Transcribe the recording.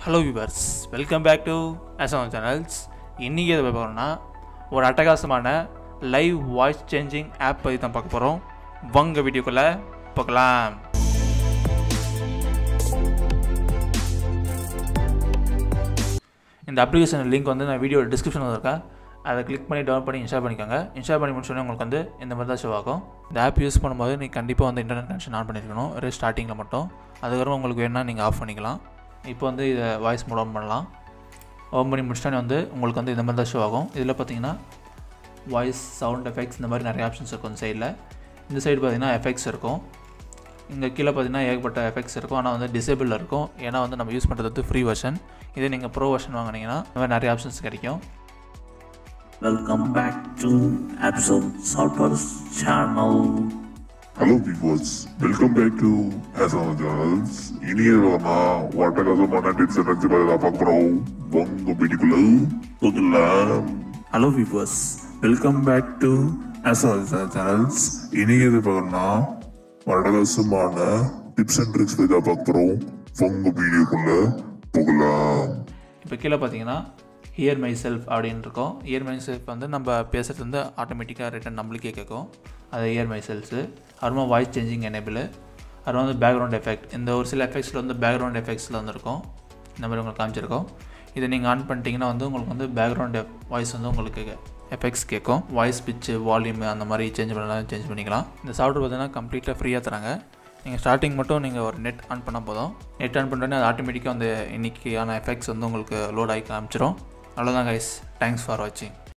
Hello viewers welcome back to அசோன் channels இன்றைக்கி எதை பார்க்கணும்னா ஒரு அட்டகாசமான லைவ் வாய்ஸ் சேஞ்சிங் ஆப் பற்றி தான் பார்க்க போகிறோம் வாங்க வீடியோக்குள்ளே பார்க்கலாம் இந்த அப்ளிகேஷன் லிங்க் வந்து நான் வீடியோ டிஸ்கிரிப்ஷனில் இருக்கேன் அதை கிளிக் பண்ணி டவுன்லோட் பண்ணி இன்ஸ்டால் பண்ணிக்கோங்க இன்ஸ்டால் பண்ணி முடிச்சோடனே உங்களுக்கு வந்து இந்த மாதிரி தான் ஷோ ஆகும் இந்த ஆப் யூஸ் பண்ணும்போது நீங்கள் கண்டிப்பாக வந்து இன்டர்நெட் கனெக்ஷன் ஆன் பண்ணியிருக்கணும் ஒரு ஸ்டார்டிங்கில் மட்டும் அதுக்கப்புறம் உங்களுக்கு வேணும்னா நீங்கள் ஆஃப் பண்ணிக்கலாம் இப்போ வந்து இதை வாய்ஸ் மூலம் பண்ணலாம் ஓப்பன் பண்ணி முடிச்சிட்டோன்னே வந்து உங்களுக்கு வந்து இந்த மாதிரி தான் ஷோ ஆகும் இதில் பார்த்தீங்கன்னா வாய்ஸ் சவுண்ட் எஃபெக்ட்ஸ் இந்த மாதிரி நிறைய ஆப்ஷன்ஸ் இருக்கும் இந்த சைடில் இந்த சைடு பார்த்தீங்கன்னா எஃபெக்ட்ஸ் இருக்கும் இங்கே கீழே பார்த்தீங்கன்னா ஏகப்பட்ட எஃபெக்ட்ஸ் இருக்கும் ஆனால் வந்து டிசேபிள் இருக்கும் ஏன்னா வந்து நம்ம யூஸ் பண்ணுறது வந்து ஃப்ரீ வெர்ஷன் இதே நீங்கள் ப்ரோ வெர்ஷன் வாங்கினீங்கன்னா இந்த மாதிரி நிறைய ஆப்ஷன்ஸ் கிடைக்கும் Welcome back to Absol Software's channel. Hello viewers welcome back to ஹேசன் சேனல்ஸ் இனியதானா வட்டகசமான டிப்ஸ் அண்ட் ட்ரிக்ஸ் பற்றி பார்க்க போகிறோம் உங்க வீட்டுக்குள்ள போகலாம் hello viewers welcome back to ஹேசன் சேனல்ஸ் இனியது பார்க்கணும்னா வட்டகசமான டிப்ஸ் அண்ட் ட்ரிக்ஸ் பற்றி பார்க்க போகிறோம் உங்க வீடியோக்குள்ள போகலாம் இப்போ கீழே பார்த்தீங்கன்னா ஹியர் மை செல்ஃப் அப்படின்னு இருக்கும் ஹியர் மை செல்ஃப் வந்து நம்ம பேசுகிறது வந்து ஆட்டோமேட்டிக்காக ரிட்டன் நம்மளுக்கே கேட்கும் அது ஹியர் மை செல்ஸு அப்புறமா வாய்ஸ் சேஞ்சிங் எனேபிள் அப்புறம் வந்து பேக்ரவுண்ட் எஃபெக்ட் இந்த ஒரு சில எஃபெக்ட்ஸில் வந்து பேக்ரவுண்ட் எஃபெக்ட்ஸில் வந்துருக்கும் இந்த மாதிரி உங்களுக்கு காமிச்சிருக்கோம் இதை நீங்கள் ஆன் பண்ணிட்டீங்கன்னா வந்து உங்களுக்கு வந்து பேக்ரவுண்ட் வாய்ஸ் வந்து உங்களுக்கு எஃபெக்ட்ஸ் கேட்கும் வாய்ஸ் பிச்சு வால்யூம் அந்த மாதிரி சேஞ்ச் பண்ணலாம் சேஞ்ச் பண்ணிக்கலாம் இந்த சாஃப்ட்வேர் பார்த்தீங்கன்னா கம்ப்ளீட்டாக ஃப்ரீயாக தராங்க நீங்கள் ஸ்டார்டிங் மட்டும் நீங்கள் ஒரு நெட் ஆன் பண்ணால் போதும் நெட் ஆன் பண்ணுறோன்னே அது ஆட்டோமேட்டிக்காக அந்த இன்றைக்கியான எஃபெக்ட்ஸ் வந்து உங்களுக்கு லோட் ஆகி காமிச்சிரும் அவ்வளோதான் கைஸ் தேங்க்ஸ் ஃபார் வாட்சிங்